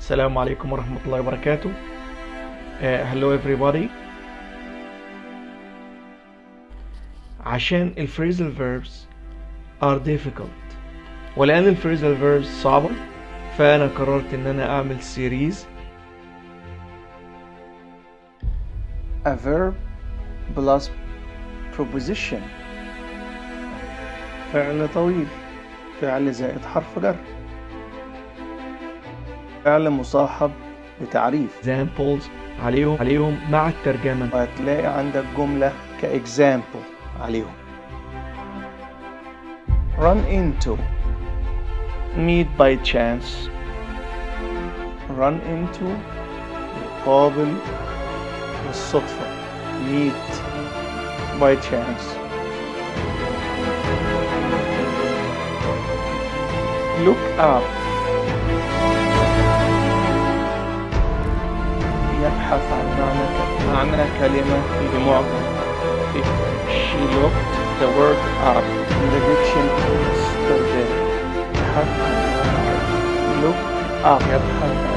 السلام عليكم ورحمة الله وبركاته uh, Hello everybody عشان الفريزل verbs are difficult ولأن الفريزل verbs صعبة فأنا قررت إن أنا أعمل سيريز a verb plus preposition فعل طويل فعل زائد حرف جر فعل مصاحب بتعريف examples عليهم عليهم مع الترجمة وهتلاقي عندك جملة كإكزامبل عليهم run into meet by chance run into يقابل بالصدفة meet by chance look up يبحث عن معنى معنى كلمة بمعجم She looked the word up in the dictionary yesterday يبحث عن معنى كلمة look up يبحث